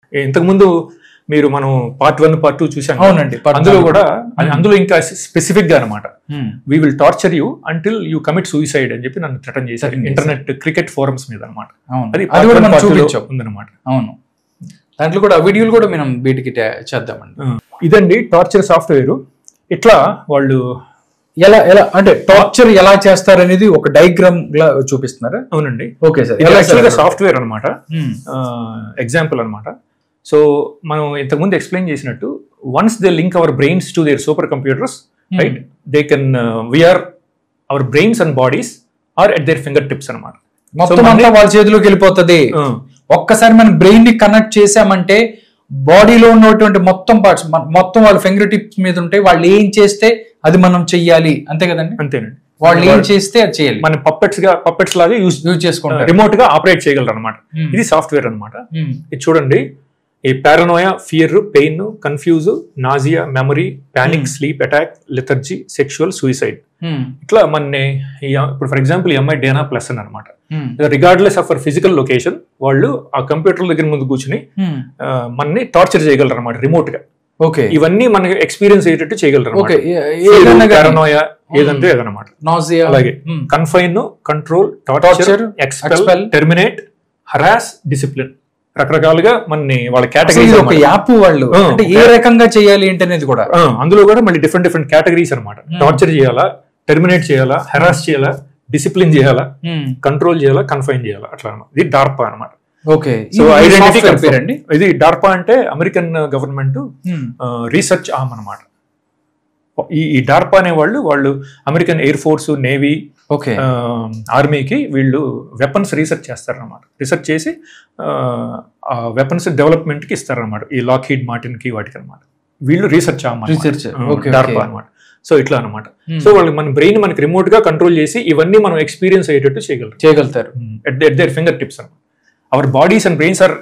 ఇంతకుముందు మీరు మనం పార్ట్ వన్ పార్ట్ టూ చూసాం కదా. అవునండి part అందులో one. కూడా అది Hmm. అందులో ఇంకా స్పెసిఫిక్ గా అనమాట um, we will torture you until you commit suicide అని చెప్పి నన్ను థ్రెటన్ చేశారు Threaten చేశారు. ఇంటర్నెట్ క్రికెట్ ఫోరమ్స్ మీద అనమాట అవును అది అది కూడా part one, మనం part two లో చూపించాం ఉందన్నమాట అవును దాంట్లో కూడా ఆ వీడియోలు కూడా మనం వీటికి టే- చేద్దామండి ఇదండి టార్చర్ సాఫ్ట్వేర్ ఇట్లా వాళ్ళు ఎలా ఎలా అంటే టార్చర్ ఎలా చేస్తారు అనేది ఒక డయాగ్రామ్ లా చూపిస్తున్నారా అవునండి ఓకే సార్ ఇది ఎలా యాక్చువల్గా సార్? సాఫ్ట్వేర్ అనమాట ఉమ్, ఎగ్జాంపుల్ అనమాట సో మనం ఇంతకుముందు ఎక్స్ప్లెయిన్ చేసినట్టు once they link our brains to their super computers Hmm. Right they can wear our brains and bodies are at their finger tips అనమాట మొత్తం మన- అంతా వాళ్ళ చేతిలోకి వెళ్ళిపోతుంది ఒక్కసారి మనం బ్రెయిన్ ని కనెక్ట్ చేసామంటే బాడీలో ఉన్నటువంటి మొత్తం పార్ట్స్ మొత్తం వాళ్ళ ఫింగర్ టిప్స్ మీద ఉంటాయి వాళ్ళు ఏం చేస్తే అది మనం చెయ్యాలి అంతే కదండి అంతేనండి వాళ్ళు ఏం చేస్తే అది చేయాలి మన పప్పెట్స్ గా పప్పెట్స్ లాగా యూస్ యూజ్ చేసుకుంటారు రిమోట్ గా ఆపరేట్ చేయగలరు అనమాట Hmm. ఇది సాఫ్ట్వేర్ అనమాట ఉమ్, ఇది చూడండి ఈ paranoia fear pain confuse nausea memory panic Hmm. Sleep attack lethargy sexual suicide um, ఇట్లా మన ఇప్పుడు ఫర్ ఎగ్జాంపుల్ ఈ అమ్మాయి డేనా ప్లస్ అని అనమాట um, regardless of our physical location వాళ్ళు ఆ కంప్యూటర్ దగ్గర ముందు కూర్చుని ఉమ్. ఆ, మనని టార్చర్ చేయగలరు అనమాట రిమోట్ గా ఓకే ఇవన్నీ మనకి ఎక్స్పీరియన్స్ అయ్యేటట్టు చేయగలరు ఓకే ఏ- ఏదైనా కానీ పారనోయ ఏదంటే అదనమాట నాజియా అలాగే. Um, confine control Torture, torture expel expel. Terminate harass discipline రకరకాలుగా మనని వాళ్ళ అసలు ఇది కేటగిరీస్ ఒక యాప్ వాళ్ళు ఆ, అంటే ఏ రకంగా చేయాలి ఏంటి అనేది కూడా అందులో కూడా మళ్ళీ డిఫరెంట్ డిఫరెంట్ కేటగిరీస్ అనమాట Hmm. టార్చర్ చేయాలా టెర్మినేట్ చేయాలా హెరాస్ చేయాలా డిసిప్లిన్ చేయాలా ఉమ్, కంట్రోల్ చేయాలా కన్ఫైన్ చేయాలా అట్లా అనమాట ఇది డార్పా అనమాట ఓకే సో ఇది ఐడెంటిటీ software పేరండి ఇది డార్పా అంటే American government um, research arm అనమాట ఈ ఈ డార్పా అనే వాళ్ళు వాళ్ళు American air force navy okay ఆర్మీకి వీళ్ళు వెపన్స్ రీసెర్చ్ చేస్తారన్నమాట రీసెర్చ్ చేసి ఆ, ఆ వెపన్స్ డెవలప్మెంట్కి ఇస్తారన్నమాట ఈ లాక్ హీడ్ మార్టిన్కి వాటికి అనమాట వీళ్ళు research Research, okay, DARPA okay. అనమాట సో ఇట్లా అనమాట ఉమ్, సో వాళ్ళు మన బ్రెయిన్ మనకి రిమోట్ గా కంట్రోల్ చేసి ఇవన్నీ మనం ఎక్స్పీరియన్స్ అయ్యేటట్టు చేయగలరు చేయగలుగుతారు at at their finger tips అనమాట our bodies and brains are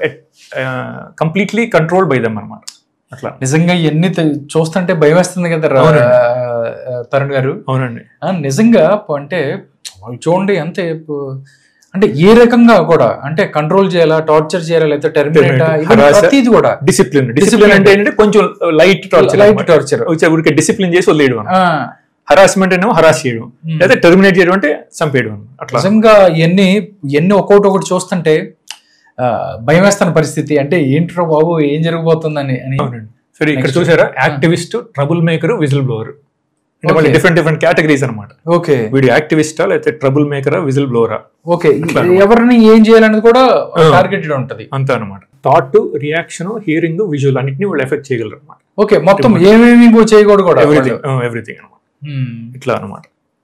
completely controlled by them అనమాట అట్లా నిజంగా ఎన్ని చూస్తుంటే భయం వేస్తుంది కదా రా- అవునండి. ఆ, తరుణ్ గారు అవునండి ఆ, నిజంగా ప- అంటే వాళ్ళు చూడండి అంతే ప- అంటే ఏ రకంగా కూడా అంటే కంట్రోల్ చేయాలా టార్చర్ చేయాలా లేకపోతే టెర్మినేట్ Terminate, harass. ప్రతిది కూడా డిసిప్లిన్ Discipline డిసిప్లిన్ అంటే అంటే- ఏంటంటే కొంచెం లైట్ టార్చర్ లైట్ టార్చర్ ఊరికే డిసిప్లిన్ చేసి వదిలేయడం అన్నమాట. హరాస్మెంట్ ఏమో హరాస్ చేయడం లేదా టెర్మినేట్ చేయడం అంటే చంపేయడం అన్నమాట. అట్లా నిజంగా ఎన్ని ఎన్ని ఒక్కొక్కటి ఒకటి చూస్తుంటే ఆ, భయం వేస్తున్న పరిస్థితి అంటే ఏంట్రో బాబు ఏం జరగబోతుందని అని అవునండి సరే ఇక్కడ Next. చూసారా activist troublemaker whistleblower అంటే మళ్ళీ Okay. డిఫరెంట్ డిఫరెంట్ కేటగిరీస్ అనమాట ఓకే వీడు యాక్టివిస్టా లేకపోతే ట్రబుల్ మేకరా విజిల్ బ్లోవరా ఓకే అట్లా. ఎవరిని ఏం చేయాలనేది కూడా ఆ. టార్గెటెడ్ ఉంటది అంతా అనమాట థాట్ రియాక్షన్ హియరింగ్ విజువల్ అన్నిటిని వాళ్ళు ఎఫెక్ట్ చేయగలరు అనమాట ఓకే మొత్తం ఏమేమి ఇంకో చేయకూడదు కూడా ఎవ్రీథింగ్ ఎవ్రీథింగ్ అనమాట Hmm. ఇట్లా అనమాట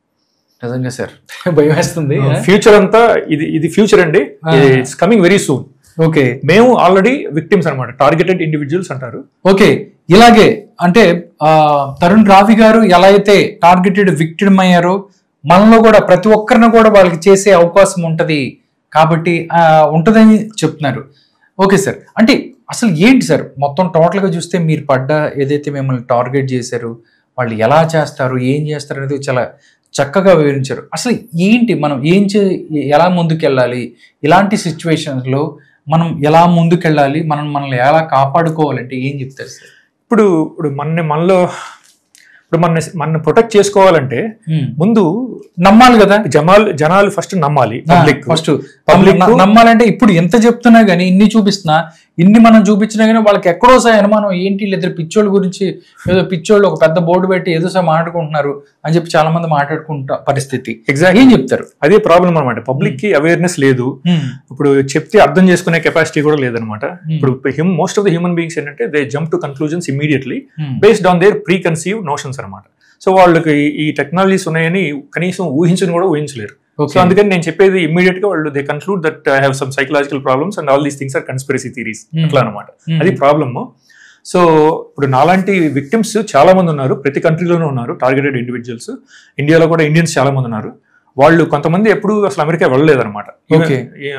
నిజంగా సార్ భయం వేస్తుంది ఫ్యూచర్ అంతా ఇది ఇది ఫ్యూచర్ అండి Ah. It's coming very soon okay మేము ఆల్రెడీ విక్టిమ్స్ అనమాట టార్గెటెడ్ ఇండివిజువల్స్ అంటారు ఓకే ఇలాగే అంటే ఆ, తరుణ్ రావి గారు ఎలా అయితే టార్గెటెడ్ విక్టిమ్ అయ్యారో మనలో కూడా ప్రతి ఒక్కరిని కూడా వాళ్ళకి చేసే అవకాశం ఉంటది కాబట్టి ఆ, ఉంటదని చెప్తున్నారు ఓకే సార్ అంటే అసలు ఏంటి సార్ మొత్తం టోటల్ గా చూస్తే మీరు పడ్డ ఏదైతే మిమ్మల్ని టార్గెట్ చేశారు వాళ్ళు ఎలా చేస్తారు ఏం చేస్తారు అనేది చాలా చక్కగా వివరించారు అసలు ఏంటి మనం ఏం చే ఎలా ముందుకెళ్ళాలి ఇలాంటి సిచ్యువేషన్స్ లో మనం ఎలా ముందుకెళ్ళాలి మనం మనల్ని ఎలా కాపాడుకోవాలంటే ఏం చెప్తారు సార్ ఇప్పుడు ఇప్పుడు మన మనలో ఇప్పుడు మన మన ప్రొటెక్ట్ చేసుకోవాలంటే ముందు నమ్మాలి కదా జనాలు జనాలు ఫస్ట్ నమ్మాలి పబ్లిక్ ఫస్ట్ Public- నమ్మాలంటే ఇప్పుడు ఎంత చెప్తున్నా గానీ ఇన్ని చూపిస్తున్నా ఇన్ని మనం చూపించినా గానీ వాళ్ళకి ఎక్కడో సార్ అనుమానం ఏంటి ఇద్దరు పిచ్చోళ్ళ గురించి ఏదో పిచ్చోళ్ళు ఒక పెద్ద బోర్డు పెట్టి ఏదో సార్ మాట్లాడుకుంటున్నారు అని చెప్పి చాలా మంది మాట్లాడుకుంటా పరిస్థితి ఎగ్జాక్ట్ ఏం చెప్తారు అదే ప్రాబ్లం అనమాట పబ్లిక్ కి అవేర్నెస్ లేదు ఇప్పుడు చెప్తే అర్థం చేసుకునే కెపాసిటీ కూడా లేదనమాట ఇప్పుడు most of the human beings ఏంటంటే they jump to conclusions immediately based on their preconceive notions అనమాట సో వాళ్ళకి ఈ టెక్నాలజీస్ ఉన్నాయని కనీసం ఊహించని కూడా ఊహించలేరు సో అందుకని నేను చెప్పేది ఇమీడియట్ గా వాళ్ళు they conclude that I have some psychological problems and all these things are conspiracy theories Hmm. అట్లా అనమాట అది ప్రాబ్లమ్ సో ఇప్పుడు నాలాంటి విక్టిమ్స్ చాలా మంది ఉన్నారు ప్రతి కంట్రీలోనూ ఉన్నారు టార్గెటెడ్ ఇండివిజువల్స్ ఇండియాలో కూడా ఇండియన్స్ చాలా మంది ఉన్నారు వాళ్ళు కొంతమంది ఎప్పుడు అసలు అమెరికా వెళ్ళలేదు అనమాట Okay.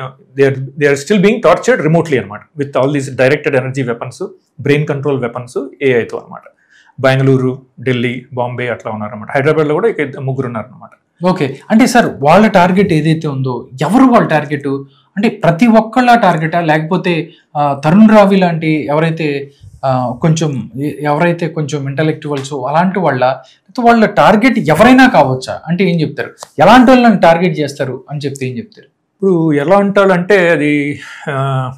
They are still being tortured remotely అనమాట with all these directed energy weapons brain control weapons ఏఐతో అనమాట బెంగళూరు ఢిల్లీ బాంబే అట్లా ఉన్నారన్నమాట హైదరాబాద్ లో కూడా ఇక ఇద్దరు- ముగ్గురు ఉన్నారన్నమాట ఓకే అంటే సార్ వాళ్ళ టార్గెట్ ఏదైతే ఉందో ఎవరు వాళ్ళ టార్గెట్ అంటే ప్రతి ఒక్కళ్ళ టార్గెటా లేకపోతే ఆ, తరుణ్ రావి లాంటి ఎవరైతే ఆ, కొంచెం ఎ- ఎవరైతే కొంచెం ఇంటలెక్చువల్స్ అలాంటి వాళ్ళ లేకపోతే వాళ్ళ టార్గెట్ ఎవరైనా కావచ్చా అంటే ఏం చెప్తారు ఎలాంటి వాళ్ళని టార్గెట్ చేస్తారు అని చెప్తే ఏం చెప్తారు ఇప్పుడు ఎలా అంటాడంటే అది ఆ,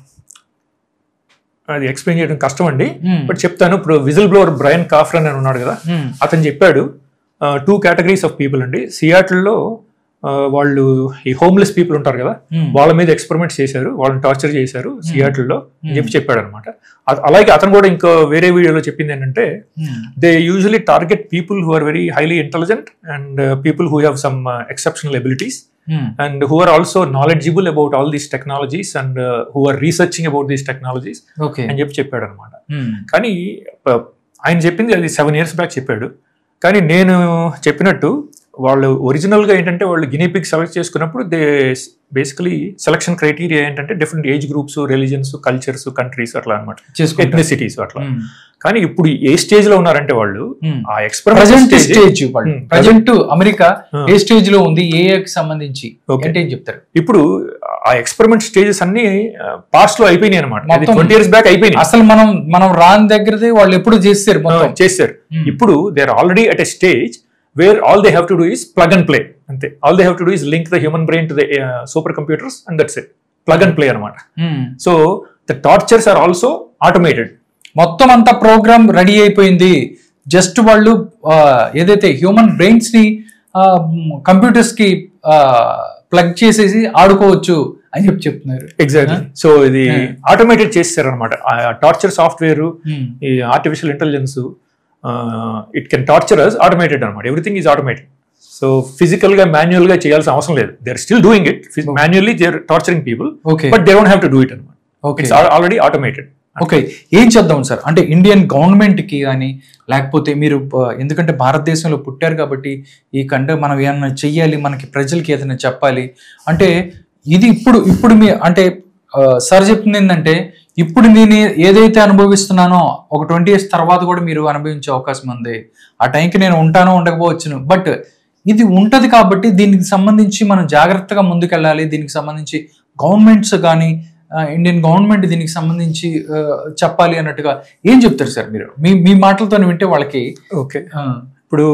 అది ఎక్స్ప్లెయిన్ చేయడం కష్టం అండి బట్ చెప్తాను ఇప్పుడు విజిల్ బ్లోవర్ బ్రయన్ కాఫ్రన్ అని ఉన్నాడు కదా అతను చెప్పాడు టూ కేటగిరీస్ ఆఫ్ పీపుల్ అండి సియాటిల్లో వాళ్ళు ఈ హోమ్లెస్ పీపుల్ ఉంటారు కదా వాళ్ళ మీద ఎక్స్పెరిమెంట్స్ చేశారు వాళ్ళని టార్చర్ చేశారు సియాటిల్లో అని చెప్పి చెప్పాడు అనమాట అలాగే అతను కూడా ఇంకో వేరే వీడియోలో చెప్పింది ఏంటంటే they usually target people who are very highly intelligent and people who have some exceptional abilities and who are also knowledgeable about all these technologies and uh, who are researching about these technologies okay అని చెప్పి చెప్పాడు అనమాట కానీ ప- ఆయన చెప్పింది అది seven years back చెప్పాడు కానీ నేను చెప్పినట్టు వాళ్ళు ఒరిజినల్గా ఏంటంటే వాళ్ళు గినీపిక్ సెలెక్ట్ చేసుకున్నప్పుడు దే బేసికలీ సెలక్షన్ క్రైటీరియా ఏంటంటే different age groups religions cultures countries అట్లా అనమాట చేసుకుంటారు ఎథ్నిసిటీస్ అట్లా కానీ ఇప్పుడు ఏ స్టేజ్ లో ఉన్నారంటే వాళ్ళు ఆ present experiment stage Hmm. Present America Hmm. ఏ స్టేజ్ లో ఉంది ఏ కి సంబంధించి Okay. అంటే ఏం చెప్తారు ఇప్పుడు ఆ ఎక్స్పెరిమెంట్ స్టేజెస్ అన్ని పాస్ట్ లో అయిపోయినాయి అనమాట మొత్తం- ట్వంటీ ఇయర్స్ బ్యాక్ అయిపోయినాయి అసలు మనం మనం రాని దగ్గరదే వాళ్ళు ఎప్పుడు చేస్తారు మొత్తం ఆ, చేశారు Hmm. ఇప్పుడు they are already at a stage where all they have to do is plug and play అంతే all they have to do is link the human brain to the super computers and that's it plug and play అనమాట Hmm. So the tortures are also automated మొత్తం అంతా program ready అయిపోయింది just వాళ్ళు ఆ, ఏదైతే human brains ని computers కి plug చేసేసి ఆడుకోవచ్చు అని చెప్పి చెప్తున్నారు ఎగ్జాక్ట్లీ సో ఇది Hmm. ఆటోమేటెడ్ చేస్తారు అనమాట టార్చర్ సాఫ్ట్వేర్ Hmm. ఈ artificial intelligence it can torture us automated అనమాట everything is automated so physical గా మాన్యువల్ గా చేయాల్సిన అవసరం లేదు they are still doing it manually they are torturing people okay but they don't have to do it అనమాట okay it's already automated okay ఏం చేద్దాం sir అంటే ఇండియన్ గవర్నమెంట్ కి కానీ లేకపోతే మీరు ఆ, ఎందుకంటే భారతదేశంలో పుట్టారు కాబట్టి ఈ కంటే మనం ఏమన్నా చెయ్యాలి మనకి ప్రజలకి ఏదైనా చెప్పాలి అంటే ఇది ఇప్పుడు ఇప్పుడు మీ అంటే ఆ, సార్ చెప్తుంది ఏంటంటే ఇప్పుడు నేను ఏదైతే అనుభవిస్తున్నానో ఒక ట్వంటీ ఇయర్స్ తర్వాత కూడా మీరు అనుభవించే అవకాశం ఉంది ఆ టైంకి నేను ఉంటానో ఉండకపోవచ్చును బట్ ఇది ఉంటది కాబట్టి దీనికి సంబంధించి మనం జాగ్రత్తగా ముందుకెళ్ళాలి దీనికి సంబంధించి గవర్నమెంట్స్ కానీ ఆ, ఇండియన్ గవర్నమెంట్ దీనికి సంబంధించి ఆ, చెప్పాలి అన్నట్టుగా ఏం చెప్తారు సార్ మీరు మీ మీ మాటలతో వింటే వాళ్ళకి ఓకే ఆ, ఇప్పుడు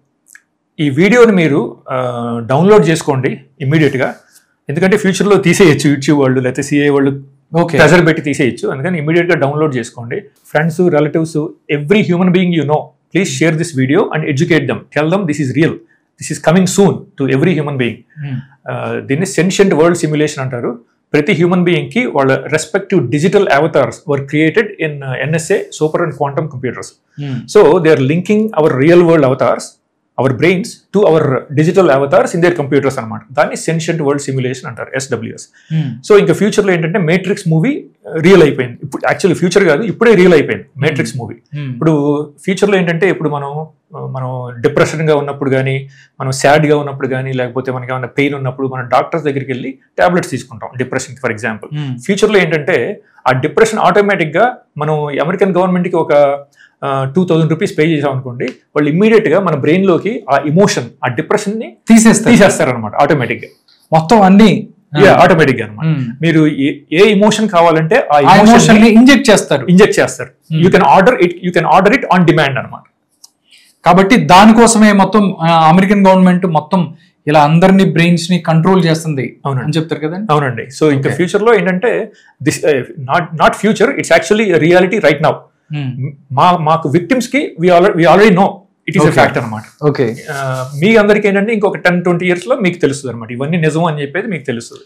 ఈ వీడియోని మీరు డౌన్లోడ్ చేసుకోండి ఇమ్మీడియట్ గా ఎందుకంటే ఫ్యూచర్ లో తీసేయచ్చు యూట్యూబ్ వాళ్ళు లేకపోతే సిఏ వాళ్ళు ఓకే ప్రెజర్ పెట్టి తీసేయచ్చు అందుకని ఇమీడియట్ గా డౌన్లోడ్ చేసుకోండి friends relatives every human being you know please share this video and educate them tell them this is real this is coming soon to every human being um, దీన్ని sentient world simulation అంటారు ప్రతి human being కి వాళ్ళ respective digital avatars were created in NSA super and quantum computers um, so they are linking our real world avatars our brains to our digital avatars in their computers అనమాట దాన్ని sentient world simulation అంటారు SWS um, so ఇంకా ఫ్యూచర్లో ఏంటంటే Matrix movie real అయిపోయింది ఇప్పుడు actually future కాదు ఇప్పుడే రియల్ అయిపోయింది మేట్రిక్స్ మూవీ ఉమ్, ఇప్పుడు ఫ్యూచర్లో ఏంటంటే ఇప్పుడు మనం ఆ, మనం డిప్రెషన్గా ఉన్నప్పుడు కానీ మనం సాడ్గా ఉన్నప్పుడు కానీ లేకపోతే మనకి ఏమైనా పెయిన్ ఉన్నప్పుడు మనం డాక్టర్స్ దగ్గరికి వెళ్ళి టాబ్లెట్స్ తీసుకుంటాం డిప్రెషన్ ఫర్ ఎగ్జాంపుల్ ఉమ్, ఫ్యూచర్లో ఏంటంటే ఆ డిప్రెషన్ ఆటోమేటిక్గా మనం అమెరికన్ గవర్నమెంట్కి ఒక టూ థౌజండ్ రూపీస్ పే చేసాం అనుకోండి వాళ్ళు ఇమ్మీడియట్గా మన బ్రెయిన్లోకి ఆ ఇమోషన్ ఆ డిప్రెషన్ని తీసేస్తారు తీసేస్తారనమాట ఆటోమేటిక్గా మొత్తం అన్ని ఆటోమేటిక్గా అనమాట ఉమ్, మీరు ఏ- ఏ ఇమోషన్ కావాలంటే ఆ ఆ ఎమోషన్ ఇమోషన్ ని ఇంజెక్ట్ చేస్తారు ఇంజెక్ట్ చేస్తారు Hmm. You can order it you can order it on demand అనమాట కాబట్టి దానికోసమే మొత్తం ఆ, అమెరికన్ గవర్నమెంట్ మొత్తం ఇలా అందరినీ బ్రెయిన్స్ ని కంట్రోల్ చేస్తుంది అవునండి. అని చెప్తారు కదండి అవునండి సో ఇంకా Okay. ఫ్యూచర్ లో ఏంటంటే this not not future it's actually reality right now um, మా మాకు విక్టిమ్స్ కి we already know it is Okay. Fact అనమాట ఓకే మీ అందరికి ఏంటంటే ఇంకొక టెన్ ట్వంటీ ఇయర్స్ లో మీకు తెలుస్తుంది అనమాట ఇవన్నీ నిజం అని చెప్పేది మీకు తెలుస్తుంది